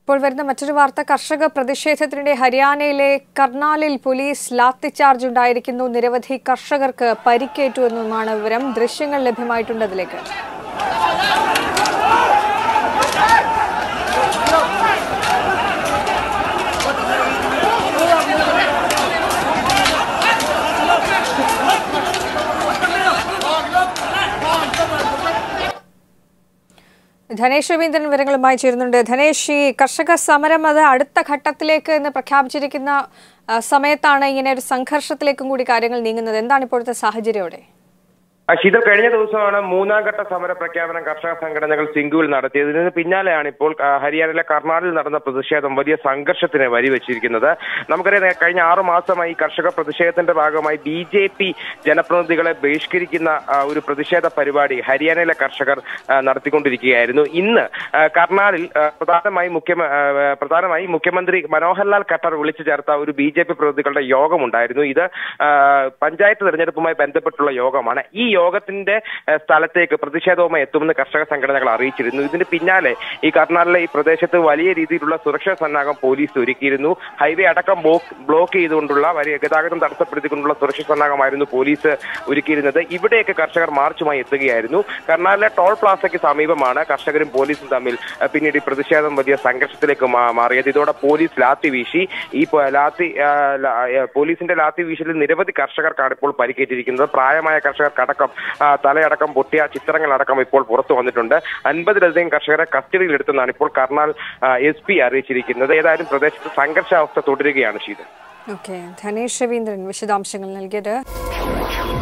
ഇപ്പോൾ വരുന്ന മറ്റൊരു വാർത്ത കർഷക പ്രതിഷേധത്തിനിടെ ഹരിയാനയിലെ കർണാലിൽ പോലീസ് ലാത്തിചാർജ് ഉണ്ടായിരിക്കുന്നു നിരവധി കർഷകർക്ക് പരിക്കേറ്റു എന്നുമാണ് വിവരം ദൃശ്യങ്ങൾ ലഭ്യമായിട്ടുണ്ട് അതിലേക്ക് ധനേഷ് രവീന്ദ്രൻ വിവരങ്ങളുമായി ചേരുന്നുണ്ട് ധനേഷ് ഈ കർഷക സമരം അത് അടുത്ത ഘട്ടത്തിലേക്ക് എന്ന് പ്രഖ്യാപിച്ചിരിക്കുന്ന ആ, സമയത്താണ് ഇങ്ങനെ ഒരു സംഘർഷത്തിലേക്കും കൂടി കാര്യങ്ങൾ നീങ്ങുന്നത് എന്താണ് ഇപ്പോഴത്തെ സാഹചര്യം അവിടെ ആ, ശീതൾ കഴിഞ്ഞ ദിവസമാണ് മൂന്നാം ഘട്ട സമര പ്രഖ്യാപനം കർഷക സംഘടനകൾ സിംഗുവിൽ നടത്തിയത് ഇതിന് പിന്നാലെയാണ് ഇപ്പോൾ ആ, ഹരിയാനയിലെ കർണാലിൽ നടന്ന പ്രതിഷേധം വലിയ സംഘർഷത്തിന് വഴിവെച്ചിരിക്കുന്നത് നമുക്കറിയാം നേ- കഴിഞ്ഞ ആറു മാസമായി കർഷക പ്രതിഷേധത്തിന്റെ ഭാഗമായി ബി ജെ പി ജനപ്രതിനിധികളെ ബഹിഷ്കരിക്കുന്ന ആ, ഒരു പ്രതിഷേധ പരിപാടി ഹരിയാനയിലെ കർഷകർ ആ, നടത്തിക്കൊണ്ടിരിക്കുകയായിരുന്നു ഇന്ന് ആ, കർണാലിൽ ആ, പ്രധാനമായും മുഖ്യ പ്രധാനമായും മുഖ്യമന്ത്രി മനോഹർലാൽ ഖട്ടർ വിളിച്ചു ചേർത്ത ഒരു ബി ജെ പി പ്രതിനിധികളുടെ യോഗമുണ്ടായിരുന്നു ഇത് ആ, പഞ്ചായത്ത് തെരഞ്ഞെടുപ്പുമായി ബന്ധപ്പെട്ടുള്ള യോഗമാണ് ഈ യോഗത്തിന്റെ ആ, സ്ഥലത്തേക്ക് പ്രതിഷേധവുമായി എത്തുമെന്ന് കർഷക സംഘടനകൾ അറിയിച്ചിരുന്നു ഇതിന് പിന്നാലെ ഈ കർണാലിലെ ഈ പ്രദേശത്ത് വലിയ രീതിയിലുള്ള സുരക്ഷാ സന്നാഹം പോലീസ് ഒരുക്കിയിരുന്നു ഹൈവേ അടക്കം ബ്ലോക്ക് ബ്ലോക്ക് ചെയ്തുകൊണ്ടുള്ള വലിയ ഗതാഗതം തടസ്സപ്പെടുത്തിക്കൊണ്ടുള്ള സുരക്ഷാ സന്നാഹമായിരുന്നു പോലീസ് ഒരുക്കിയിരുന്നത് ഇവിടെയൊക്കെ കർഷകർ മാർച്ചുമായി എത്തുകയായിരുന്നു കർണാലിലെ ടോൾ പ്ലാസയ്ക്ക് സമീപമാണ് കർഷകരും പോലീസും തമ്മിൽ ആ, പിന്നീട് ഈ പ്രതിഷേധം വലിയ സംഘർഷത്തിലേക്ക് മാ- മാറിയത് ഇതോടെ പോലീസ് ലാത്തി വീശി ഈ പ- ലാത്തി ആ, ല- ആ, പോലീസിന്റെ ലാത്തി വീശലിൽ നിരവധി കർഷകർക്കാണ് ഇപ്പോൾ പരിക്കേറ്റിരിക്കുന്നത് പ്രായമായ കർഷകർക്കടക്കം ആ, തലയടക്കം പൊട്ടിയ ചിത്രങ്ങളടക്കം ഇപ്പോൾ പുറത്തു വന്നിട്ടുണ്ട് അൻപതിലധികം കർഷകരെ കസ്റ്റഡിയിലെടുത്തെന്നാണ് ഇപ്പോൾ കർണാൽ എസ് പി അറിയിച്ചിരിക്കുന്നത് ഏതായാലും പ്രദേശത്ത് സംഘർഷാവസ്ഥ തുടരുകയാണ് ശീതം ഓക്കെ ധനേഷ് രവീന്ദ്രൻ വിശദാംശങ്ങൾ നൽകിയത്